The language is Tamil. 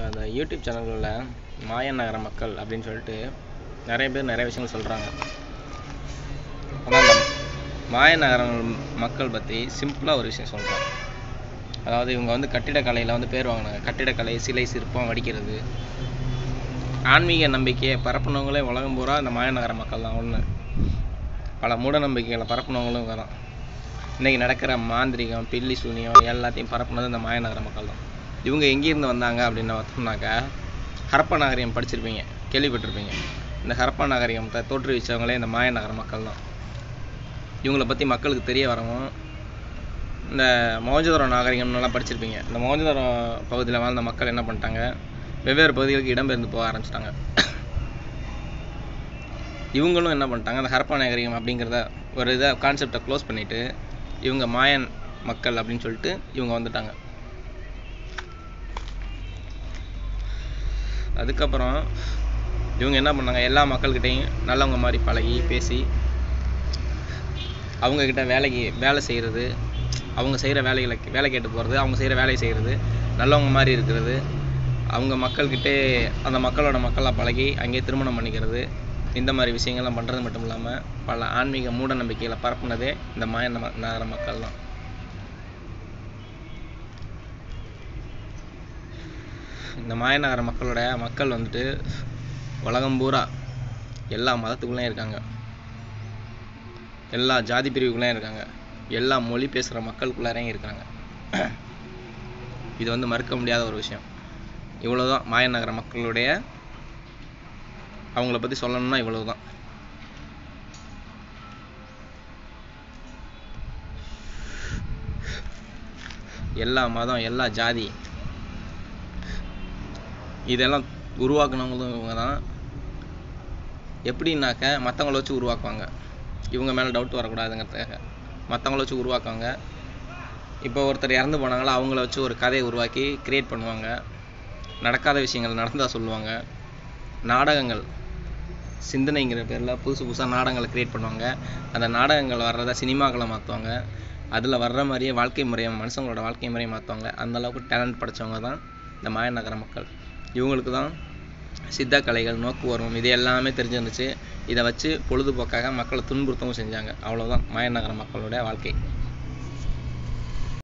அந்த யூடியூப் சேனல்களில் மாயன் நகர மக்கள் அப்படின்னு சொல்லிட்டு நிறைய பேர் நிறைய விஷயங்கள் சொல்கிறாங்க ஆனால் அந்த மாய நகர மக்கள் பற்றி சிம்பிளாக ஒரு விஷயம் சொல்கிறேன் அதாவது இவங்க வந்து கட்டிடக்கலையில் வந்து பேர் வாங்கினாங்க கட்டிடக்கலை சிலை சிற்பம் வடிக்கிறது ஆன்மீக நம்பிக்கையை பரப்புனவங்களே உலகம் பூரா இந்த மாய நகர மக்கள் தான் ஒன்று பல மூட நம்பிக்கைகளை பரப்புனவங்களும் இவங்க தான் இன்றைக்கி நடக்கிற மாந்திரிகம் பில்லி சூனியம் எல்லாத்தையும் பரப்புனது இந்த மாய நகர மக்கள் தான் இவங்க எங்கேருந்து வந்தாங்க அப்படின்னு பார்த்தோம்னாக்கா ஹரப்பா நாகரிகம் படிச்சிருப்பீங்க கேள்விப்பட்டிருப்பீங்க இந்த ஹரப்பா நாகரிகத்தை தோற்றுவிச்சவங்களே இந்த மாய நகர மக்கள் தான் இவங்களை பற்றி மக்களுக்கு தெரிய வரவும் இந்த மோஜதரம் நாகரிகம்லாம் படிச்சிருப்பீங்க இந்த மோஜதரம் பகுதியில் வாழ்ந்த மக்கள் என்ன பண்ணிட்டாங்க வெவ்வேறு பகுதிகளுக்கு இடம்பெயர்ந்து போக ஆரம்பிச்சிட்டாங்க இவங்களும் என்ன பண்ணிட்டாங்க அந்த ஹரப்பா நாகரிகம் அப்படிங்கிறத ஒரு இதை கான்செப்டை க்ளோஸ் பண்ணிவிட்டு இவங்க மாயன் மக்கள் அப்படின்னு சொல்லிட்டு இவங்க வந்துட்டாங்க அதுக்கப்புறம் இவங்க என்ன பண்ணாங்க எல்லா மக்கள்கிட்டையும் நல்லவங்க மாதிரி பழகி பேசி அவங்கக்கிட்ட வேலைக்கு வேலை செய்கிறது அவங்க செய்கிற வேலைகளை வேலை கேட்டு போகிறது அவங்க செய்கிற வேலையை செய்கிறது நல்லவங்க மாதிரி இருக்கிறது அவங்க மக்கள்கிட்டே அந்த மக்களோட மக்களாக பழகி அங்கேயே திருமணம் பண்ணிக்கிறது இந்த மாதிரி விஷயங்கள்லாம் பண்ணுறது மட்டும் இல்லாமல் பல ஆன்மீக மூட நம்பிக்கைகளை பரப்புனதே இந்த மாய நம நகர மக்கள் தான் இந்த மாயநகர மக்களோட மக்கள் வந்துட்டு உலகம் பூரா எல்லா மதத்துக்குள்ளேயும் இருக்காங்க எல்லா ஜாதி பிரிவுக்குள்ளேயும் இருக்காங்க எல்லா மொழி பேசுகிற மக்களுக்குள்ளாரையும் இருக்காங்க இது வந்து மறுக்க முடியாத ஒரு விஷயம் இவ்வளோதான் மாயநகர மக்களுடைய அவங்கள பற்றி சொல்லணும்னா இவ்வளவு தான் எல்லா மதம் எல்லா ஜாதி இதெல்லாம் உருவாக்குனவங்களும் இவங்க தான் எப்படின்னாக்க மற்றவங்கள வச்சு உருவாக்குவாங்க இவங்க மேலே டவுட் வரக்கூடாதுங்கிறதுக்காக மற்றவங்கள வச்சு உருவாக்குவாங்க இப்போ ஒருத்தர் இறந்து போனாங்களா அவங்கள வச்சு ஒரு கதையை உருவாக்கி கிரியேட் பண்ணுவாங்க நடக்காத விஷயங்கள் நடந்தால் சொல்லுவாங்க நாடகங்கள் சிந்தனைங்கிற பேரில் புதுசு புதுசாக நாடகங்களை கிரியேட் பண்ணுவாங்க அந்த நாடகங்கள் வர்றதை சினிமாக்களை மாற்றுவாங்க அதில் வர்ற மாதிரியே வாழ்க்கை முறையை மனுஷங்களோட வாழ்க்கை முறையை மாற்றுவாங்க அந்த அளவுக்கு டேலண்ட் படைச்சவங்க தான் இந்த மாயநகர மக்கள் இவங்களுக்கு தான் சித்த கலைகள் நோக்குவரம் இது எல்லாமே தெரிஞ்சிருந்துச்சு இதை வச்சு பொழுதுபோக்காக மக்களை துன்புறுத்தவும் செஞ்சாங்க அவ்வளோதான் மாயநகர மக்களோட வாழ்க்கை